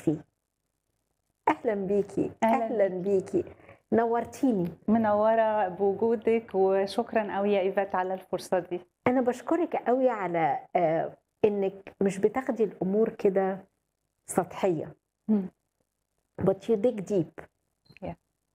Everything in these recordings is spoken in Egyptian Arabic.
نفسي اهلا بيكي أهلاً اهلا بيكي نورتيني منورة بوجودك وشكرا قوي يا إيفات على الفرصة دي انا بشكرك قوي على آه، انك مش بتاخدي الامور كده سطحيه مم. but you dig deep Yeah.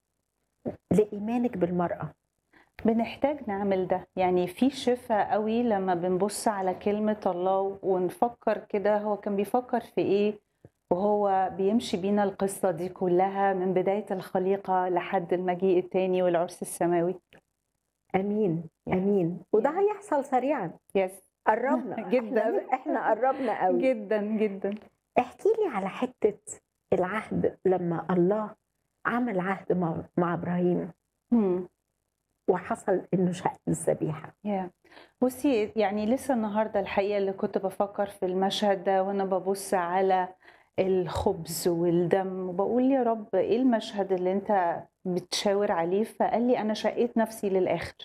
لايمانك بالمراه بنحتاج نعمل ده يعني في شفاء قوي لما بنبص على كلمة الله ونفكر كده هو كان بيفكر في ايه وهو بيمشي بينا القصة دي كلها من بداية الخليقة لحد المجيء التاني والعرس السماوي امين Yeah. امين وده Yeah. هيحصل سريعا يس قربنا جداً. احنا, احنا قربنا قوي جدا جدا احكي لي على حته العهد لما الله عمل عهد مع, مع ابراهيم مم. وحصل انه شق الذبيحه يا بصي يعني لسه النهارده الحقيقه اللي كنت بفكر في المشهد ده وانا ببص على الخبز والدم وبقول يا رب ايه المشهد اللي انت بتشاور عليه فقال لي انا شقيت نفسي للاخر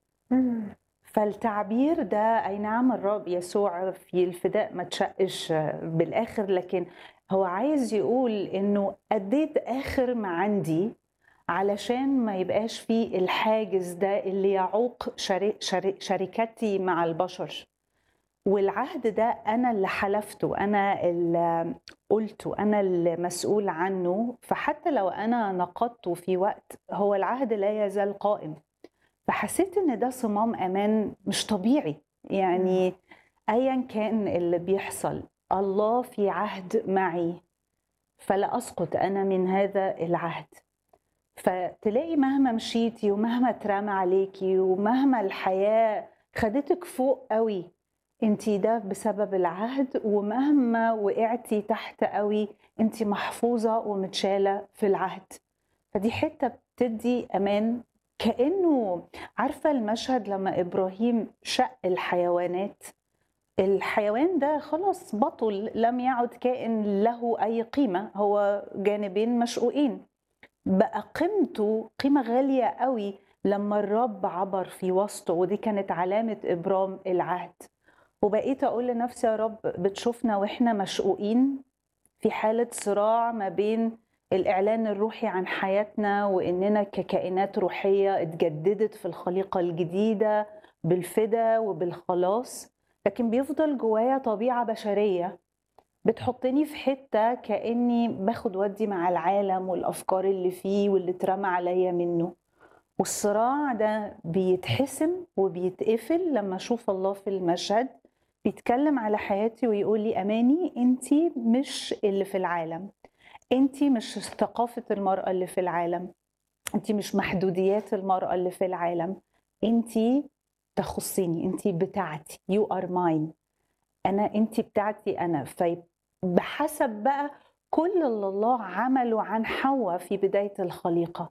فالتعبير ده اي نعم الرب يسوع في الفداء ما تشقش بالاخر لكن هو عايز يقول انه اديت اخر ما عندي علشان ما يبقاش فيه الحاجز ده اللي يعوق شري شري شركتي مع البشر والعهد ده انا اللي حلفته انا اللي قلته انا اللي مسؤول عنه فحتى لو انا نقضته في وقت هو العهد لا يزال قائم فحسيت ان ده صمام امان مش طبيعي يعني ايا كان اللي بيحصل الله في عهد معي فلا اسقط انا من هذا العهد فتلاقي مهما مشيتي ومهما اترمى عليكي ومهما الحياه خدتك فوق قوي انتي ده بسبب العهد ومهما وقعتي تحت قوي انتي محفوظه ومتشاله في العهد فدي حته بتدي امان كانه عارفه المشهد لما ابراهيم شق الحيوانات الحيوان ده خلاص بطل لم يعد كائن له اي قيمه هو جانبين مشقوقين بقى قيمته قيمه غاليه قوي لما الرب عبر في وسطه ودي كانت علامه ابرام العهد وبقيت اقول لنفسي يا رب بتشوفنا واحنا مشقوقين في حاله صراع ما بين الاعلان الروحي عن حياتنا واننا ككائنات روحيه اتجددت في الخليقه الجديده بالفدا وبالخلاص لكن بيفضل جوايا طبيعه بشريه بتحطني في حته كاني باخد ودي مع العالم والافكار اللي فيه واللي اترمى عليا منه والصراع ده بيتحسم وبيتقفل لما اشوف الله في المشهد بيتكلم على حياتي ويقول لي اماني انت مش اللي في العالم انت مش ثقافه المراه اللي في العالم انت مش محدوديات المراه اللي في العالم انت تخصني انت بتاعتي يو ار ماين انا انت بتاعتي انا فبحسب بقى كل اللي الله عمله عن حواء في بدايه الخليقه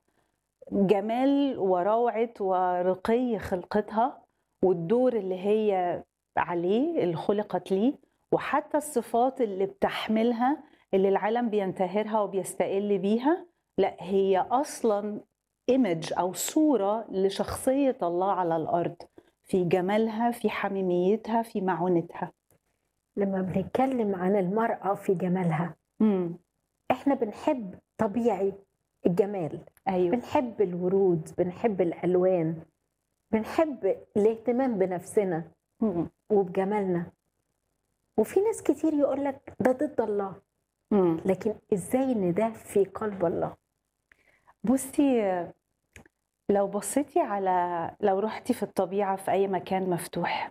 جمال وروعه ورقي خلقتها والدور اللي هي عليه اللي خلقت ليه وحتى الصفات اللي بتحملها اللي العالم بينتهرها وبيستقل بيها لا هي اصلا ايمج او صوره لشخصيه الله على الارض في جمالها في حميميتها في معونتها لما بنتكلم عن المراه في جمالها امم احنا بنحب طبيعي الجمال ايوه بنحب الورود بنحب الالوان بنحب الاهتمام بنفسنا مم. وبجمالنا وفي ناس كتير يقول لك ده ضد الله مم. لكن ازاي ان ده في قلب الله بصي لو بصيتي على لو رحتي في الطبيعة في أي مكان مفتوح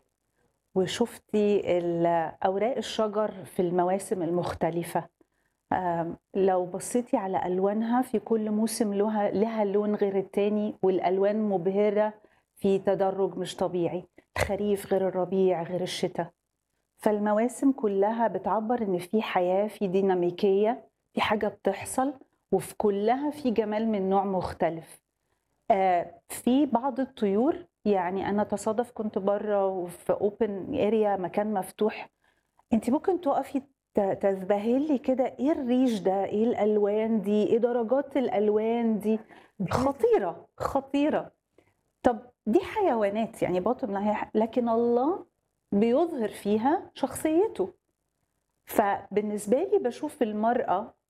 وشفتي ال- أوراق الشجر في المواسم المختلفة آم، لو بصيتي على ألوانها في كل موسم لها لها لون غير التاني والألوان مبهرة في تدرج مش طبيعي الخريف غير الربيع غير الشتاء فالمواسم كلها بتعبر إن في حياة في ديناميكية في حاجة بتحصل وفي كلها في جمال من نوع مختلف آه، في بعض الطيور يعني انا تصادف كنت بره وفي اوبن اريا مكان مفتوح انت ممكن تقفي ت- تذبهلي كده ايه الريش ده ايه الالوان دي ايه درجات الالوان دي خطيره خطيره طب دي حيوانات يعني باطن لها لكن الله بيظهر فيها شخصيته فبالنسبه لي بشوف المراه